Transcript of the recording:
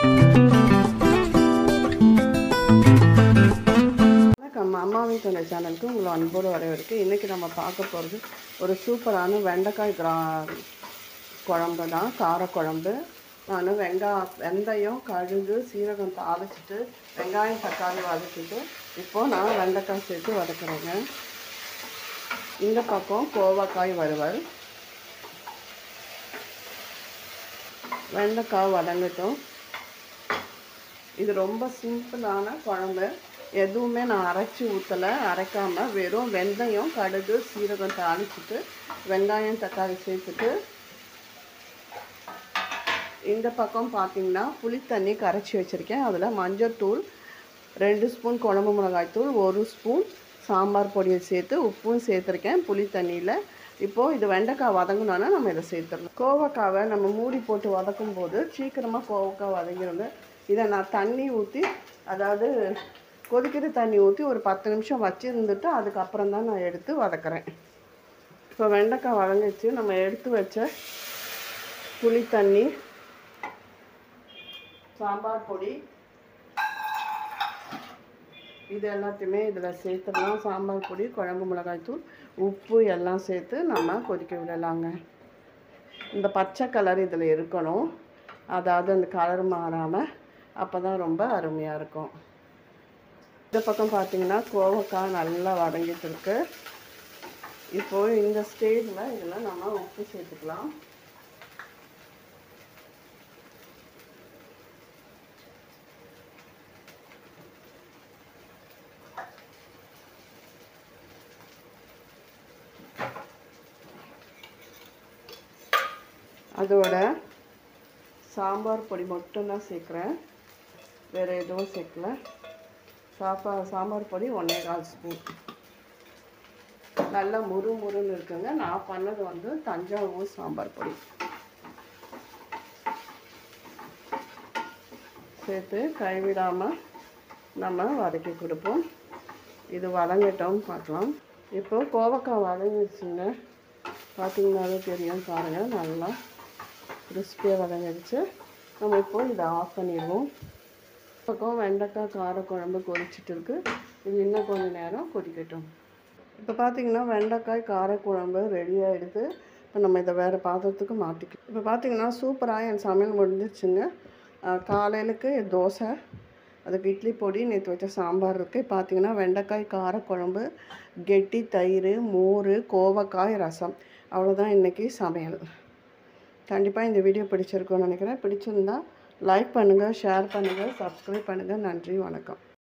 வணக்கம் அம்மாவின் துணை சேனலுக்கு உங்களை அன்போடு வரவேற்கு இன்றைக்கி நம்ம பார்க்க போகிறது ஒரு சூப்பரான வெண்டைக்காய் கிரா குழம்பு தான் காரக்குழம்பு நான் வெங்காய வெந்தயம் கழுகு சீரகம் தாளிச்சிட்டு வெங்காயம் தக்காளி வதக்கிட்டு இப்போது நான் வெண்டைக்காய் சேர்த்து வதக்குறேங்க இந்த பக்கம் கோவக்காய் வறுவல் வெண்டைக்காய் வதங்கட்டும் இது ரொம்ப சிம்பிளான குழம்பு எதுவுமே நான் அரைச்சி ஊற்றலை அரைக்காமல் வெறும் வெந்தயம் கடுகு சீரகம் தாளிச்சிட்டு வெங்காயம் தக்காளி சேர்த்துட்டு இந்த பக்கம் பார்த்தீங்கன்னா புளி தண்ணி கரைச்சி வச்சுருக்கேன் அதில் மஞ்சள் தூள் ரெண்டு ஸ்பூன் குழம்பு மிளகாய் தூள் ஒரு ஸ்பூன் சாம்பார் பொடியை சேர்த்து உப்பும் சேர்த்துருக்கேன் புளி தண்ணியில் இப்போது இது வெண்டைக்காய் வதங்கினோன்னா நம்ம இதை சேர்த்துடலாம் கோவக்காவை நம்ம மூடி போட்டு வதக்கும் போது சீக்கிரமாக கோவக்காய் வதங்கிடுங்க இதை நான் தண்ணி ஊற்றி அதாவது கொதிக்கிற தண்ணி ஊற்றி ஒரு பத்து நிமிஷம் வச்சுருந்துட்டு அதுக்கப்புறம் தான் நான் எடுத்து வதக்குறேன் இப்போ வெண்டைக்காய் வதங்கிச்சு நம்ம எடுத்து வச்ச புளி தண்ணி சாம்பார் பொடி இது எல்லாத்தையுமே இதில் சேர்த்துடலாம் சாம்பார் பொடி குழம்பு மிளகாய் தூள் உப்பு எல்லாம் சேர்த்து நம்ம கொதிக்க விடலாங்க இந்த பச்சை கலர் இதில் இருக்கணும் அதாவது அந்த கலர் மாறாமல் அப்போ தான் ரொம்ப அருமையாக இருக்கும் இந்த பக்கம் பார்த்தீங்கன்னா கோவக்காய் நல்லா வதங்கிட்டு இருக்கு இப்போது இந்த ஸ்டேஜில் இதில் நம்ம உப்பு சேர்த்துக்கலாம் அதோட சாம்பார் பொடி மட்டும்தான் சேர்க்குறேன் வேறு எதுவும் சேர்க்கல சாப்பா சாம்பார் பொடி ஒன்றே கால் ஸ்பூன் நல்லா முறு முறுன்னு இருக்குங்க நான் பண்ணது வந்து தஞ்சாவூர் சாம்பார் பொடி சேர்த்து கைவிடாமல் நம்ம வதக்கி கொடுப்போம் இது வதங்கட்டும் பார்க்கலாம் இப்போ கோவக்காய் வதங்கிடுச்சுங்க பார்த்தீங்கன்னாலே தெரியும் பாருங்கள் நல்லா கிறிஸ்பியாக வதங்கிடுச்சு நம்ம இப்போ இதை ஆஃப் பண்ணிடுவோம் பக்கம் வெண்டைக்காய் காரக்குழம்பு கொதிச்சிட்டு இருக்கு இது இன்னும் கொஞ்சம் நேரம் கொதிக்கட்டும் இப்போ பார்த்தீங்கன்னா வெண்டைக்காய் காரக்குழம்பு ரெடி ஆகிடுது இப்போ நம்ம இதை வேறு பாத்திரத்துக்கு மாற்றிக்கலாம் இப்போ பார்த்தீங்கன்னா சூப்பராக என் சமையல் முடிஞ்சிச்சுங்க காலையிலுக்கு தோசை அதுக்கு இட்லி பொடி நேற்று வச்ச சாம்பார் இருக்குது பார்த்தீங்கன்னா வெண்டைக்காய் காரக்குழம்பு கெட்டி தயிர் மோர் கோவக்காய் ரசம் அவ்வளோதான் இன்றைக்கி சமையல் கண்டிப்பாக இந்த வீடியோ பிடிச்சிருக்கும்னு நினைக்கிறேன் பிடிச்சிருந்தா லைக் பண்ணுங்கள் ஷேர் பண்ணுங்கள் சப்ஸ்கிரைப் பண்ணுங்கள் நன்றி வணக்கம்